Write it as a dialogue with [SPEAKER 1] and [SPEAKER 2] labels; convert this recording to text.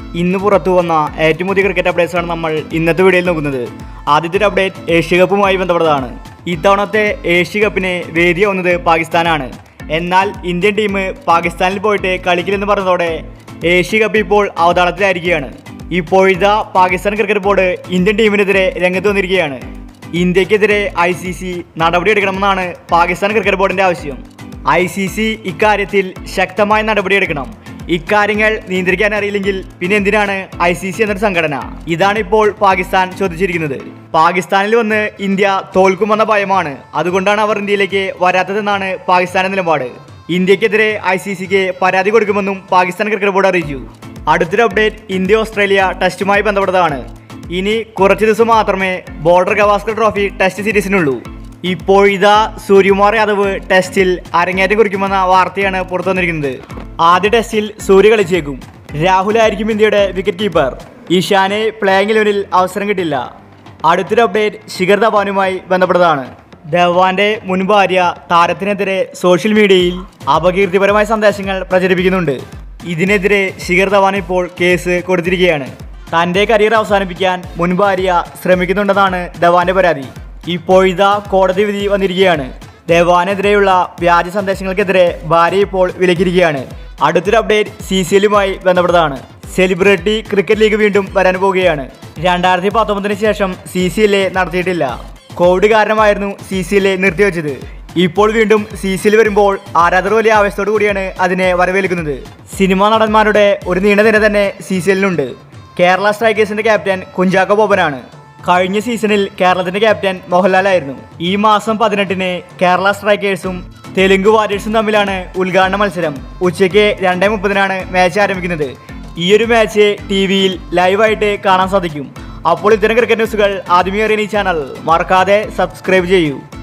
[SPEAKER 1] ഇന്ന് പുറത്തു വന്ന ഏറ്റവും പുതിയ ക്രിക്കറ്റ് അപ്ഡേറ്റ്സ് ആണ് നമ്മൾ ഇന്നത്തെ വീഡിയോയിൽ നോക്കുന്നത് ആദ്യത്തെ ഒരു അപ്ഡേറ്റ് ഏഷ്യ കപ്പുമായി ബന്ധപ്പെട്ടതാണ് ഇത്തവണത്തെ ഏഷ്യ കപ്പിന് വേദിയാവുന്നത് പാകിസ്ഥാനാണ് എന്നാൽ ഇന്ത്യൻ ടീം പാകിസ്ഥാനിൽ പോയിട്ട് കളിക്കില്ലെന്ന് പറഞ്ഞതോടെ ഏഷ്യ കപ്പ് ഇപ്പോൾ അവതാളത്തിലായിരിക്കുകയാണ് ഇപ്പോഴിതാ പാകിസ്ഥാൻ ക്രിക്കറ്റ് ബോർഡ് ഇന്ത്യൻ ടീമിനെതിരെ രംഗത്ത് വന്നിരിക്കുകയാണ് ഇന്ത്യക്കെതിരെ ഐ സി സി നടപടിയെടുക്കണമെന്നാണ് പാകിസ്ഥാൻ ക്രിക്കറ്റ് ബോർഡിന്റെ ആവശ്യം ഐ സി സി ഇക്കാര്യത്തിൽ ശക്തമായ നടപടിയെടുക്കണം ഇക്കാര്യങ്ങൾ നിയന്ത്രിക്കാൻ അറിയില്ലെങ്കിൽ പിന്നെ എന്തിനാണ് ഐ സി സി എന്നൊരു സംഘടന ഇതാണ് ഇപ്പോൾ പാകിസ്ഥാൻ ചോദിച്ചിരിക്കുന്നത് പാകിസ്ഥാനിൽ വന്ന് ഇന്ത്യ തോൽക്കുമെന്ന ഭയമാണ് അതുകൊണ്ടാണ് അവർ ഇന്ത്യയിലേക്ക് വരാത്തതെന്നാണ് പാകിസ്ഥാന്റെ നിലപാട് ഇന്ത്യക്കെതിരെ ഐ സി സിക്ക് പരാതി കൊടുക്കുമെന്നും പാകിസ്ഥാൻ ക്രിക്കറ്റ് ബോർഡ് അറിയിച്ചു അടുത്തൊരു അപ്ഡേറ്റ് ഇന്ത്യ ഓസ്ട്രേലിയ ടെസ്റ്റുമായി ബന്ധപ്പെട്ടതാണ് ഇനി കുറച്ച് ദിവസം മാത്രമേ ബോർഡർ ഗവാസ്കർ ട്രോഫി ടെസ്റ്റ് സീരീസിനുള്ളൂ ഇപ്പോഴിതാ സൂര്യകുമാർ യാദവ് ടെസ്റ്റിൽ അരങ്ങേറ്റം കുറിക്കുമെന്ന വാർത്തയാണ് പുറത്തു വന്നിരിക്കുന്നത് ആദ്യ ടെസ്റ്റിൽ സൂര്യ കളിച്ചേക്കും രാഹുലായിരിക്കും ഇന്ത്യയുടെ വിക്കറ്റ് കീപ്പർ ഇഷാനെ പ്ലേയിങ് ഇലവനിൽ അവസരം കിട്ടില്ല അടുത്തൊരു അപ്ഡേറ്റ് ശിഖർ ധവാനുമായി ബന്ധപ്പെട്ടതാണ് ധവാന്റെ മുൻ ഭാര്യ താരത്തിനെതിരെ സോഷ്യൽ മീഡിയയിൽ അപകീർത്തിപരമായ സന്ദേശങ്ങൾ പ്രചരിപ്പിക്കുന്നുണ്ട് ഇതിനെതിരെ ശിഖർ ധവാൻ ഇപ്പോൾ കേസ് കൊടുത്തിരിക്കുകയാണ് തന്റെ കരിയർ അവസാനിപ്പിക്കാൻ മുൻ ഭാര്യ ശ്രമിക്കുന്നുണ്ടെന്നാണ് ധവാന്റെ പരാതി ഇപ്പോഴിതാ കോടതി വിധി വന്നിരിക്കുകയാണ് ധവാനെതിരെയുള്ള വ്യാജ സന്ദേശങ്ങൾക്കെതിരെ ഭാര്യ ഇപ്പോൾ വിലക്കിയിരിക്കുകയാണ് അടുത്തൊരു അപ്ഡേറ്റ് സി സി എല്ലുമായി ബന്ധപ്പെട്ടതാണ് സെലിബ്രിറ്റി ക്രിക്കറ്റ് ലീഗ് വീണ്ടും വരാൻ പോവുകയാണ് രണ്ടായിരത്തി പത്തൊമ്പതിന് ശേഷം സി സി എൽ എ നടത്തിയിട്ടില്ല കോവിഡ് കാരണമായിരുന്നു സി സി എൽ എ നിർത്തിവെച്ചത് ഇപ്പോൾ വീണ്ടും സി സി എൽ വരുമ്പോൾ ആരാധകർ വലിയ ആവേശത്തോടു കൂടിയാണ് അതിനെ വരവേൽക്കുന്നത് സിനിമാ നടന്മാരുടെ ഒരു നീണ്ട നിര തന്നെ സി സി എല്ലിനുണ്ട് കേരള സ്ട്രൈക്കേഴ്സിന്റെ ക്യാപ്റ്റൻ കുഞ്ചാക്കോ ബോബനാണ് കഴിഞ്ഞ സീസണിൽ കേരളത്തിന്റെ ക്യാപ്റ്റൻ മോഹൻലാലായിരുന്നു ഈ മാസം പതിനെട്ടിന് കേരള സ്ട്രൈക്കേഴ്സും തെലുങ്ക് വാരിയേഴ്സും തമ്മിലാണ് ഉദ്ഘാടന മത്സരം ഉച്ചയ്ക്ക് രണ്ടേ മുപ്പതിനാണ് മാച്ച് ആരംഭിക്കുന്നത് ഈ ഒരു മാച്ച് ടി വിയിൽ ലൈവായിട്ട് കാണാൻ സാധിക്കും അപ്പോൾ ഇത്തരം ക്രിക്കറ്റ് ന്യൂസുകൾ ആദ്യമേ അറിയാൻ ഈ ചാനൽ മറക്കാതെ സബ്സ്ക്രൈബ് ചെയ്യൂ